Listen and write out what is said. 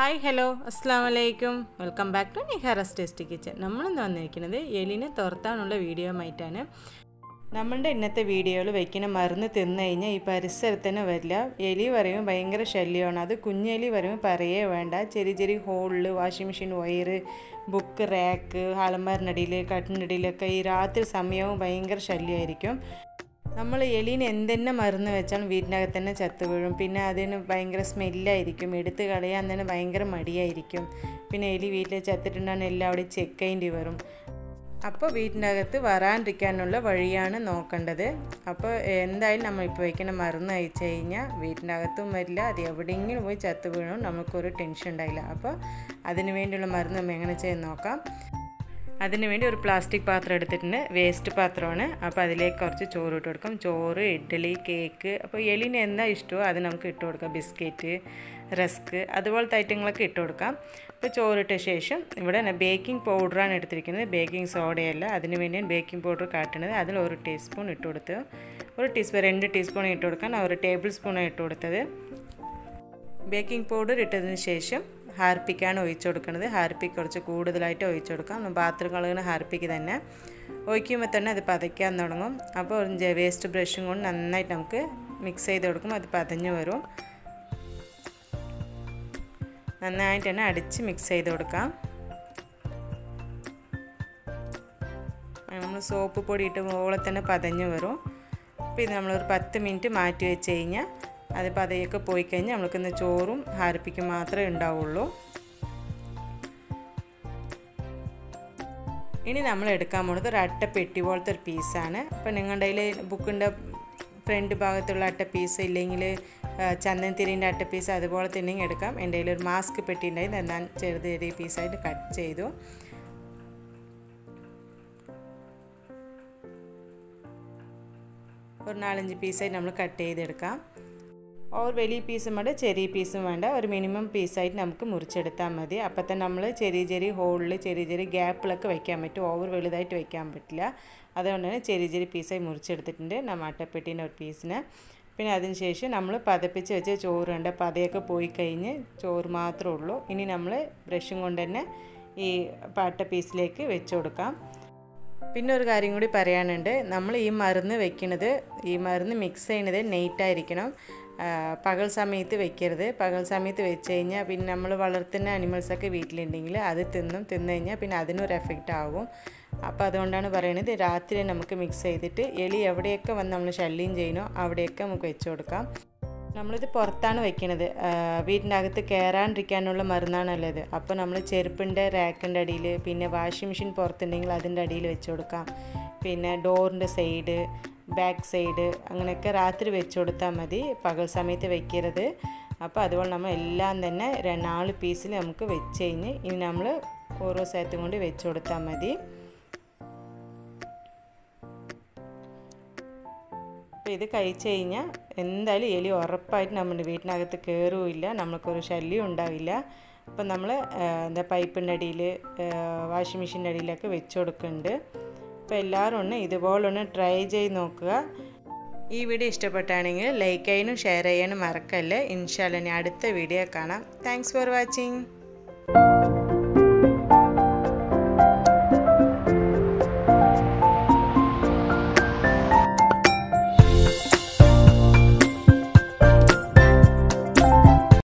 hi hello അസ്സാം വലൈക്കും welcome back to Nihara's tasty kitchen നമ്മളിന്ന് വന്നിരിക്കുന്നത് എലിനെ തുരത്താനുള്ള വീഡിയോ ആയിട്ടാണ് നമ്മളുടെ ഇന്നത്തെ വീഡിയോയിൽ വയ്ക്കുന്ന മരുന്ന് തിന്നു കഴിഞ്ഞാൽ ഈ പരിസരത്ത് തന്നെ വരില്ല എലി പറയുമ്പോൾ ഭയങ്കര ശല്യമാണ് അത് കുഞ്ഞെലി പറയുമ്പോൾ പറയേ വേണ്ട ചെറിയ ചെറിയ ഹോളിൽ washing machine wire book rack അലമാരിനടിയിൽ കട്ടിനടിയിലൊക്കെ ഈ രാത്രി സമയവും ഭയങ്കര ശല്യമായിരിക്കും നമ്മൾ എലീന് എന്തെന്നെ മരുന്ന് വെച്ചാലും വീടിനകത്ത് തന്നെ ചത്തു വീഴും പിന്നെ അതിന് ഭയങ്കര സ്മെല്ലായിരിക്കും എടുത്ത് കളയാൻ തന്നെ ഭയങ്കര മടിയായിരിക്കും പിന്നെ എലി വീട്ടിൽ ചത്തിട്ടുണ്ടാകുന്ന എല്ലാവിടെയും ചെക്ക് ചെയ്യേണ്ടി വരും അപ്പോൾ വീട്ടിനകത്ത് വരാണ്ടിരിക്കാനുള്ള വഴിയാണ് നോക്കേണ്ടത് അപ്പോൾ എന്തായാലും നമ്മൾ ഇപ്പോൾ വയ്ക്കുന്ന മരുന്ന് അയച്ചു കഴിഞ്ഞാൽ വീട്ടിനകത്തും വരില്ല അത് എവിടെയെങ്കിലും പോയി ചത്തു വീണും നമുക്കൊരു ടെൻഷൻ ഉണ്ടായില്ല അപ്പോൾ അതിന് വേണ്ടിയുള്ള മരുന്ന് നമ്മൾ എങ്ങനെ ചെയ്ത് നോക്കാം അതിന് വേണ്ടി ഒരു പ്ലാസ്റ്റിക് പാത്രം എടുത്തിട്ടുണ്ട് വേസ്റ്റ് പാത്രമാണ് അപ്പോൾ അതിലേക്ക് കുറച്ച് ചോറ് ഇട്ട് കൊടുക്കും ചോറ് ഇഡ്ഡലി കേക്ക് അപ്പോൾ എലിന് എന്താ ഇഷ്ടമോ അത് നമുക്ക് ഇട്ട് കൊടുക്കാം ബിസ്ക്കറ്റ് റസ്ക് അതുപോലത്തെ ഐറ്റങ്ങളൊക്കെ ഇട്ട് കൊടുക്കാം അപ്പോൾ ചോറിട്ട ശേഷം ഇവിടെ ബേക്കിംഗ് പൗഡറാണ് എടുത്തിരിക്കുന്നത് ബേക്കിംഗ് സോഡയല്ല അതിന് വേണ്ടിയാണ് ബേക്കിംഗ് പൗഡർ കാട്ടുന്നത് അതിൽ ഒരു ടീസ്പൂൺ ഇട്ട് കൊടുത്ത് ഒരു ടീസ്പൂൺ രണ്ട് ടീസ്പൂൺ ഇട്ട് കൊടുക്കാൻ ഒരു ടേബിൾ സ്പൂണാണ് ഇട്ട് കൊടുത്തത് ബേക്കിംഗ് പൗഡർ ഇട്ടതിന് ശേഷം ഹാർപ്പിക്കാണ് ഒഴിച്ചു കൊടുക്കുന്നത് ഹാർപ്പിക്ക് കുറച്ച് കൂടുതലായിട്ട് ഒഴിച്ചു കൊടുക്കാം ബാത്റൂം കഴുകുന്ന ഹാർപ്പിക്ക് തന്നെ ഒഴിക്കുമ്പോൾ തന്നെ അത് പതയ്ക്കാൻ തുടങ്ങും അപ്പോൾ ഒരു വേസ്റ്റ് ബ്രഷും കൊണ്ട് നന്നായിട്ട് നമുക്ക് മിക്സ് ചെയ്ത് കൊടുക്കും അത് പതഞ്ഞു വരും നന്നായിട്ട് തന്നെ അടിച്ച് മിക്സ് ചെയ്ത് കൊടുക്കാം നമ്മൾ സോപ്പ് പൊടി ഇട്ട് മുകളിൽ തന്നെ പതഞ്ഞു വരും അപ്പോൾ ഇത് നമ്മളൊരു പത്ത് മിനിറ്റ് മാറ്റി വെച്ച് കഴിഞ്ഞാൽ അത് പതയൊക്കെ പോയി കഴിഞ്ഞാൽ നമ്മൾക്കിന്ന് ചോറും ഹാരപ്പിക്കും മാത്രമേ ഉണ്ടാവുള്ളൂ ഇനി നമ്മൾ എടുക്കാൻ പോകുന്നത് ഒരു അട്ട പെട്ടി പോലത്തെ ഒരു പീസാണ് അപ്പോൾ നിങ്ങളുടെ കയ്യിൽ ബുക്കിൻ്റെ ഫ്രണ്ട് ഭാഗത്തുള്ള അട്ട പീസ് ഇല്ലെങ്കിൽ ചന്ദനത്തിരിൻ്റെ അട്ട പീസ് അതുപോലെ തന്നെ എടുക്കാം എൻ്റെ കയ്യിൽ ഒരു മാസ്ക് പെട്ടി ഉണ്ടായി ഞാൻ ചെറുത് ചെറിയ പീസായിട്ട് കട്ട് ചെയ്തു ഒരു നാലഞ്ച് പീസായിട്ട് നമ്മൾ കട്ട് ചെയ്തെടുക്കാം ഓർ വലിയ പീസും വേണ്ട ചെറിയ പീസും വേണ്ട ഒരു മിനിമം പീസായിട്ട് നമുക്ക് മുറിച്ചെടുത്താൽ മതി അപ്പം തന്നെ നമ്മൾ ചെറിയ ചെറിയ ഹോളിൽ ചെറിയ ചെറിയ ഗ്യാപ്പിലൊക്കെ വയ്ക്കാൻ പറ്റും ഓവർ വലുതായിട്ട് വയ്ക്കാൻ പറ്റില്ല അതുകൊണ്ട് തന്നെ ചെറിയ ചെറിയ പീസായി മുറിച്ചെടുത്തിട്ടുണ്ട് നമ്മൾ അട്ടപ്പെട്ടീൻ്റെ ഒരു പീസിന് പിന്നെ അതിന് ശേഷം നമ്മൾ പതപ്പിച്ച് വെച്ച ചോറ് ഉണ്ട് പതയൊക്കെ പോയി കഴിഞ്ഞ് ചോറ് മാത്രമേ ഉള്ളൂ ഇനി നമ്മൾ ബ്രഷും കൊണ്ട് തന്നെ ഈ പാട്ട പീസിലേക്ക് വെച്ച് കൊടുക്കാം പിന്നെ ഒരു കാര്യം കൂടി പറയാനുണ്ട് നമ്മൾ ഈ മരുന്ന് വെക്കുന്നത് ഈ മരുന്ന് മിക്സ് ചെയ്യുന്നത് നെയ്റ്റായിരിക്കണം പകൽ സമയത്ത് വെക്കരുത് പകൽ സമയത്ത് വെച്ച് കഴിഞ്ഞാൽ പിന്നെ നമ്മൾ വളർത്തുന്ന അനിമൽസൊക്കെ വീട്ടിലുണ്ടെങ്കിൽ അത് തിന്നും തിന്നു കഴിഞ്ഞാൽ പിന്നെ അതിനൊരു എഫക്റ്റ് ആകും അപ്പോൾ അതുകൊണ്ടാണ് പറയുന്നത് രാത്രി നമുക്ക് മിക്സ് ചെയ്തിട്ട് എലി എവിടെയൊക്കെ വന്ന് നമ്മൾ ശല്യം ചെയ്യണോ അവിടെയൊക്കെ നമുക്ക് വെച്ച് കൊടുക്കാം നമ്മളിത് പുറത്താണ് വെക്കുന്നത് വീടിൻ്റെ അകത്ത് കയറാണ്ടിരിക്കാനുള്ള മരുന്നാണല്ലോ ഇത് അപ്പോൾ നമ്മൾ ചെരുപ്പിൻ്റെ റാക്കിൻ്റെ അടിയിൽ പിന്നെ വാഷിംഗ് മെഷീൻ പുറത്തുണ്ടെങ്കിൽ അതിൻ്റെ അടിയിൽ വെച്ച് കൊടുക്കാം പിന്നെ ഡോറിൻ്റെ സൈഡ് ബാക്ക് സൈഡ് അങ്ങനെയൊക്കെ രാത്രി വെച്ച് കൊടുത്താൽ മതി പകൽ സമയത്ത് വെക്കരുത് അപ്പോൾ അതുപോലെ നമ്മൾ എല്ലാം തന്നെ നാല് പീസിൽ നമുക്ക് വെച്ച് കഴിഞ്ഞ് ഇനി നമ്മൾ ഓരോ സ്ഥലത്തും കൊണ്ട് വെച്ച് കൊടുത്താൽ മതി അപ്പോൾ ഇത് കഴിച്ച് കഴിഞ്ഞാൽ എന്തായാലും എലി ഉറപ്പായിട്ട് നമ്മുടെ വീട്ടിനകത്ത് കയറുമില്ല നമ്മൾക്കൊരു ശല്യം ഉണ്ടാവില്ല അപ്പം നമ്മൾ എന്താ പൈപ്പിൻ്റെ അടിയിൽ വാഷിംഗ് മെഷീൻ്റെ അടിയിലൊക്കെ വെച്ച് കൊടുക്കുന്നുണ്ട് അപ്പോൾ എല്ലാവരും ഒന്ന് ഇതുപോലെ ഒന്ന് ട്രൈ ചെയ്ത് നോക്കുക ഈ വീഡിയോ ഇഷ്ടപ്പെട്ടാണെങ്കിൽ ലൈക്ക് ചെയ്യാനും ഷെയർ ചെയ്യാനും മറക്കല്ലേ ഇൻഷാല്ല അടുത്ത വീഡിയോ കാണാം താങ്ക്സ് ഫോർ വാച്ചിങ്